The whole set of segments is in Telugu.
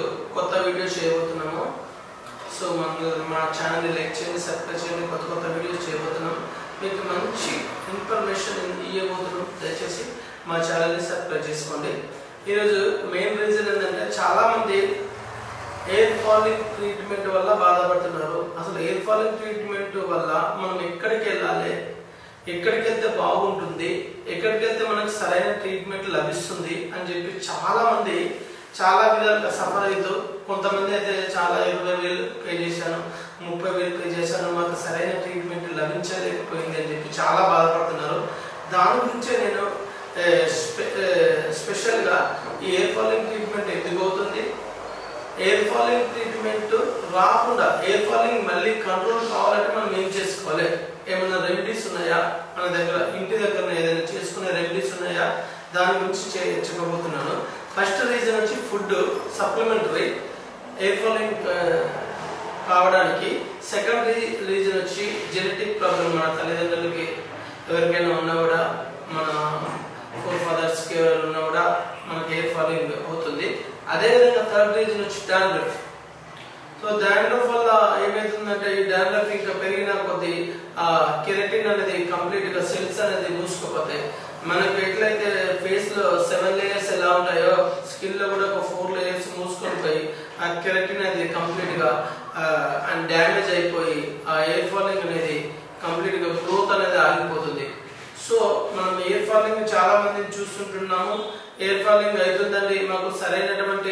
కొత్త వీడియో చేయబోతున్నాము సో మన మా ఛానల్ని లైక్ చేయండి సబ్స్క్రైబ్ చేయండి కొత్త కొత్త వీడియోస్ చేయబోతున్నాం మీకు మంచి ఇన్ఫర్మేషన్ ఇవ్వబోతున్నాం దయచేసి మా ఛానల్ని సబ్స్క్రైబ్ చేసుకోండి ఈరోజు మెయిన్ రీజన్ ఏంటంటే చాలామంది ఎయిర్ ఫాలింగ్ ట్రీట్మెంట్ వల్ల బాధపడుతున్నారు అసలు ఎయిర్ ఫాలింగ్ ట్రీట్మెంట్ వల్ల మనం ఎక్కడికి వెళ్ళాలి ఎక్కడికి వెళ్తే బాగుంటుంది ఎక్కడికి వెళ్తే మనకు సరైన ట్రీట్మెంట్ లభిస్తుంది అని చెప్పి చాలా మంది చాలా విధాలుగా సఫర్ అవుతూ కొంతమంది అయితే చాలా ఇరవై వేలు పే చేశాను ముప్పై వేలు పే చేశాను మాకు సరైన ట్రీట్మెంట్ లభించలేకపోయింది అని చెప్పి చాలా బాధపడుతున్నారు దాని గురించే నేను ఏ, స్పె- ఏ, స్పెషల్గా ఈ ఎయిర్ ఫాలింగ్ ట్రీట్మెంట్ ఎందుకు అవుతుంది ఎయిర్ ఫాలింగ్ ట్రీట్మెంట్ రాకుండా ఎయిర్ ఫాలింగ్ మళ్ళీ కంట్రోల్ కావాలంటే మనం ఏం చేసుకోవాలి ఏమైనా రెమెడీస్ ఉన్నాయా మన దగ్గర ఇంటి దగ్గర ఏదైనా చేసుకునే రెమెడీస్ ఉన్నాయా దాని గురించి చే- చెప్పబోతున్నాను ఫస్ట్ రీజన్ వచ్చి ఫుడ్ సప్లిమెంటరీ ఎయిర్ ఫాలింగ్ కావడానికి సెకండ్ రీజన్ వచ్చి జెనెటిక్ ప్రాబ్లం మన తల్లిదండ్రులకి ఎవరికైనా ఉన్నా కూడా మన ఫోర్ ఫాదర్స్కి ఎవరైనా ఉన్నా కూడా మనకి ఎయిర్ ఫాలింగ్ అవుతుంది అదేవిధంగా థర్డ్ రీజన్ వచ్చి డాండ్రఫ్ సో డాండ్రఫ్ వల్ల ఏమవుతుందంటే ఈ డాండ్రఫ్ ఇంకా పెరిగిన కొద్ది ఆ కెరటిన్ అనేది కంప్లీట్ గా సెల్స్ అనేది మూసుకుపోతాయి మనకు ఎట్లయితే ఫేస్ లో సెవెన్ లేయర్స్ ఎలా ఉంటాయో స్కిన్ లో కూడా ఒక ఫోర్ లేయర్స్ మూసుకొని పోయి ఆ కెరటిన్ అనేది కంప్లీట్ గా అండ్ డ్యామేజ్ అయిపోయి ఆ ఎయిర్ ఫాలింగ్ అనేది కంప్లీట్ గా గ్రోత్ అనేది ఆగిపోతుంది సో మనం ఎయిర్ ఫాలింగ్ చాలా మందిని చూస్తుంటున్నాము ఎయిర్ ఫాలింగ్ అవుతుందండి మాకు సరైనటువంటి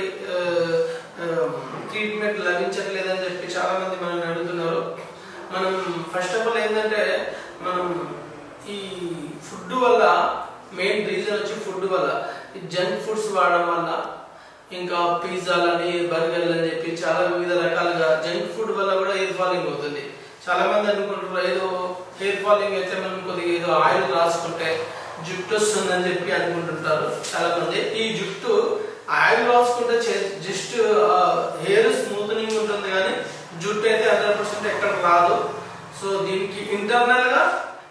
ట్రీట్మెంట్ లభించట్లేదని చెప్పి చాలా మంది మనల్ని అడుగుతున్నారు మనం ఫస్ట్ ఆఫ్ ఆల్ ఏంటంటే మనం ఈ ఫుడ్ వల్ల మెయిన్ రీజన్ వచ్చి ఫుడ్ వల్ల ఈ జంక్ ఫుడ్స్ వాడడం వల్ల ఇంకా పిజ్జాలని బర్గర్లు అని చెప్పి చాలా వివిధ రకాలుగా జంక్ ఫుడ్ వల్ల కూడా ఎయిర్ ఫాలింగ్ అవుతుంది చాలా మంది అనుకుంటారు ఏదో హెయిర్ ఫాలింగ్ అయితే మనం కొద్దిగా ఏదో ఆయిల్ రాసుకుంటే జుట్టు వస్తుందని చెప్పి అనుకుంటుంటారు చాలా మంది ఈ జుట్టు ఆయిల్ రాసుకుంటే జస్ట్ హెయిర్ స్మూత్నింగ్ ఉంటుంది కానీ జుట్టు అయితే హండ్రెడ్ పర్సెంట్ ఎక్కడ రాదు సో దీనికి ఇంటర్నల్ గా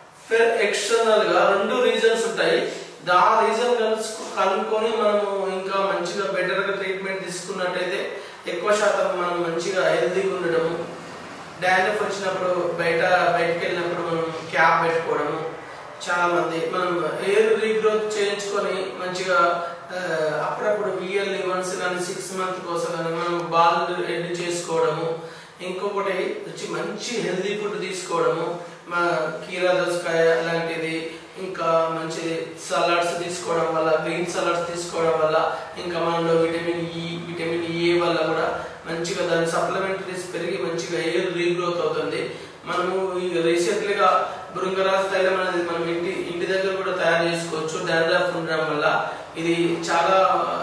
ఎక్స్టర్నల్ గా రెండు రీజన్స్ ఉంటాయి దా రీజన్ కలుసు కనుక్కొని మనము ఇంకా మంచిగా బెటర్ గా ట్రీట్మెంట్ తీసుకున్నట్టయితే ఎక్కువ శాతం మనం మంచిగా హెల్తీగా ఉండడము డాండ్రఫ్ వచ్చినప్పుడు బయట బయటకు వెళ్ళినప్పుడు మనం క్యాప్ పెట్టుకోవడము చాలా మంది మనం హెయిర్ రీగ్రోత్ చేయించుకొని మంచిగా ఆ, అప్పుడప్పుడు విఎల్ వన్స్ కానీ సిక్స్ మంత్ కోసం కానీ మనం బాల్ ఎండ్ చేసుకోవడము ఇంకొకటి వచ్చి మంచి హెల్తీ ఫుడ్ తీసుకోవడము మా కీరా దోసకాయ లాంటిది ఇంకా మంచి సలాడ్స్ తీసుకోవడం వల్ల గ్రీన్ సలాడ్స్ తీసుకోవడం వల్ల ఇంకా మనలో విటమిన్ ఈ విటమిన్ ఏ వల్ల కూడా మంచిగా దాని సప్లిమెంటరీస్ పెరిగి మంచిగా ఎయిర్ రీగ్రోత్ అవుతుంది మనము ఈ రీసెంట్లీగా బృంగరాజు తైలం అనేది మనం ఇంటి ఇంటి దగ్గర కూడా తయారు చేసుకోవచ్చు డాండ్రఫ్ ఉండడం వల్ల ఇది చాలా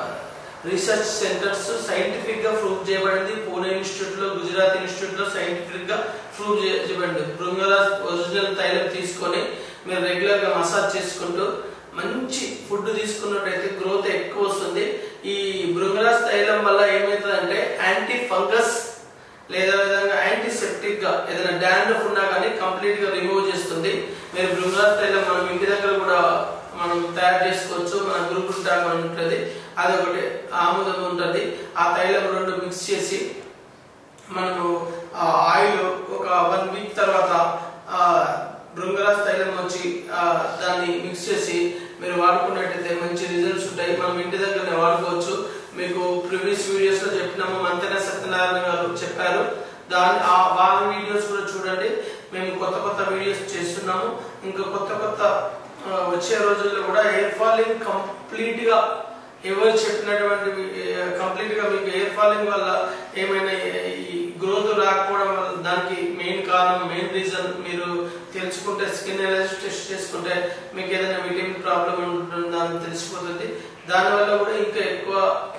రీసెర్చ్ సెంటర్స్ సైంటిఫిక్ గా ప్రూవ్ చేయబడింది పూణే ఇన్స్టిట్యూట్ లో గుజరాత్ ఇన్స్టిట్యూట్ లో సైంటిఫిక్ గా ప్రూవ్ చేయబడింది బృంగరాజ్ ఒరిజినల్ తైలం తీసుకొని మీరు రెగ్యులర్ గా మసాజ్ చేసుకుంటూ మంచి ఫుడ్ తీసుకున్నట్టయితే గ్రోత్ ఎక్కువ వస్తుంది ఈ బృంగరాజ్ తైలం వల్ల ఏమవుతుందంటే యాంటీ ఫంగస్ లేదా విధంగా యాంటీసెప్టిక్ గా ఏదైనా డాండ్రఫ్ ఉన్నా కానీ కంప్లీట్ గా రిమూవ్ చేస్తుంది మీరు బృంగరాజ్ తైలం మనం ఇంటి దగ్గర కూడా మనం తయారు చేసుకోవచ్చు మన గ్రూప్ టాక్ అని ఉంటుంది అదొకటి ఆముదం ఉంటుంది ఆ తైలం రెండు మిక్స్ చేసి మనము ఆ ఆయిల్ ఒక వన్ వీక్ తర్వాత ఆ బృంగరాజ్ తైలం వచ్చి ఆ దాన్ని మిక్స్ చేసి మీరు వాడుకున్నట్టయితే మంచి రిజల్ట్స్ ఉంటాయి మనం ఇంటి దగ్గరనే వాడుకోవచ్చు మీకు ప్రీవియస్ వీడియోస్ లో చెప్పినాము మంతెన సత్యనారాయణ గారు చెప్పారు దాని ఆ వారి వీడియోస్ కూడా చూడండి మేము కొత్త కొత్త వీడియోస్ చేస్తున్నాము ఇంకా కొత్త కొత్త ఆ, వచ్చే రోజుల్లో కూడా ఎయిర్ ఫాలింగ్ కంప్లీట్ గా ఎవరు చెప్పినటువంటి కంప్లీట్ గా మీకు ఎయిర్ ఫాలింగ్ వల్ల ఏమైనా ఈ గ్రోత్ రాకపోవడం వల్ల దానికి మెయిన్ కారణం మెయిన్ రీజన్ మీరు తెలుసుకుంటే స్కిన్ ఎలర్జీ టెస్ట్ చేసుకుంటే మీకు ఏదైనా విటమిన్ ప్రాబ్లం ఉంటుందని తెలిసిపోతుంది దానివల్ల కూడా ఇంకా ఎక్కువ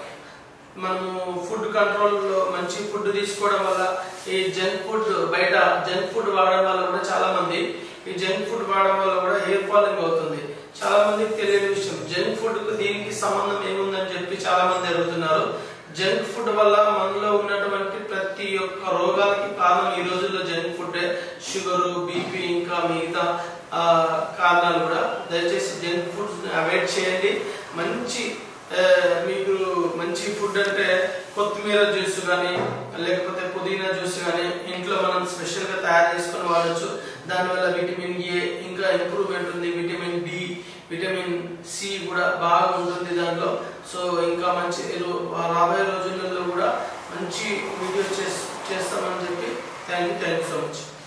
మనము ఫుడ్ కంట్రోల్ లో మంచి ఫుడ్ తీసుకోవడం వల్ల ఈ జంక్ ఫుడ్ బయట జంక్ ఫుడ్ వాడడం వల్ల కూడా చాలా మంది ఈ జంక్ ఫుడ్ వాడడం వల్ల కూడా హెయిర్ ఫాలింగ్ అవుతుంది చాలా మందికి తెలియని విషయం జంక్ ఫుడ్ కు దీనికి సంబంధం ఏముందని చెప్పి చాలా మంది అడుగుతున్నారు జంక్ ఫుడ్ వల్ల మనలో ఉన్నటువంటి ప్రతి ఒక్క రోగాలకి కారణం ఈ రోజుల్లో జంక్ ఫుడ్ షుగర్ బీపీ ఇంకా మిగతా ఆ, కారణాలు కూడా దయచేసి జంక్ ఫుడ్స్ అవాయిడ్ చేయండి మంచి ఆ, మీకు మంచి ఫుడ్ అంటే కొత్తిమీర జ్యూస్ కానీ లేకపోతే పుదీనా జ్యూస్ కానీ ఇంట్లో మనం స్పెషల్గా తయారు చేసుకొని వాడచ్చు దానివల్ల విటమిన్ ఏ ఇంకా ఇంప్రూవ్మెంట్ ఉంది విటమిన్ డి విటమిన్ సి కూడా బాగా ఉంటుంది దాంట్లో సో ఇంకా మంచి రో- రాబోయే రోజులలో కూడా మంచి వీడియో చేస్ చేస్తామని చెప్పి thank you thank you so much